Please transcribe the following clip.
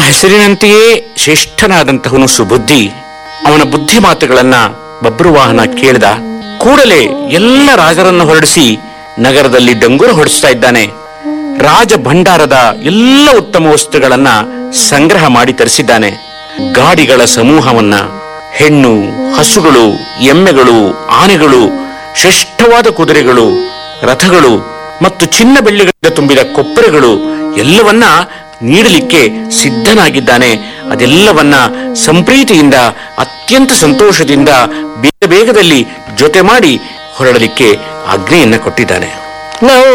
ಹೆಸರಿನಂತೆಯೇ ಶ್ರೇಷ್ಠನಾದಂತಹವನು ಸುಬುದ್ಧಿ ಅವನ ಬುದ್ಧಿ ಮಾತುಗಳನ್ನ ಬಬ್ರುವಾಹನ ಕೇಳಿದ ಕೂಡಲೇ ಎಲ್ಲ ರಾಜರನ್ನು ಹೊರಡಿಸಿ ನಗರದಲ್ಲಿ ಡಂಗುರ ಹೊಡಿಸ್ತಾ ಇದ್ದಾನೆ ರಾಜ ಭಂಡಾರದ ಎಲ್ಲ ಉತ್ತಮ ವಸ್ತುಗಳನ್ನ ಸಂಗ್ರಹ ಮಾಡಿ ತರಿಸಿದ್ದಾನೆ ಗಾಡಿಗಳ ಸಮೂಹವನ್ನ ಹೆಣ್ಣು ಹಸುಗಳು ಎಮ್ಮೆಗಳು ಆನೆಗಳು ಶ್ರೇಷ್ಠವಾದ ಕುದುರೆಗಳು ರಥಗಳು ಮತ್ತು ಚಿನ್ನ ಬೆಳ್ಳಿಗಳಿಂದ ತುಂಬಿದ ಕೊಪ್ಪರೆಗಳು ಎಲ್ಲವನ್ನ ನೀಡಲಿಕ್ಕೆ ಸಿದ್ಧನಾಗಿದ್ದಾನೆ ಅದೆಲ್ಲವನ್ನ ಸಂಪ್ರೀತಿಯಿಂದ ಅತ್ಯಂತ ಸಂತೋಷದಿಂದ ಬೇಗ ಬೇಗದಲ್ಲಿ ಜೊತೆ ಮಾಡಿ ಹೊರಡಲಿಕ್ಕೆ ಆಜ್ಞೆಯನ್ನ ಕೊಟ್ಟಿದ್ದಾನೆ ನಾವು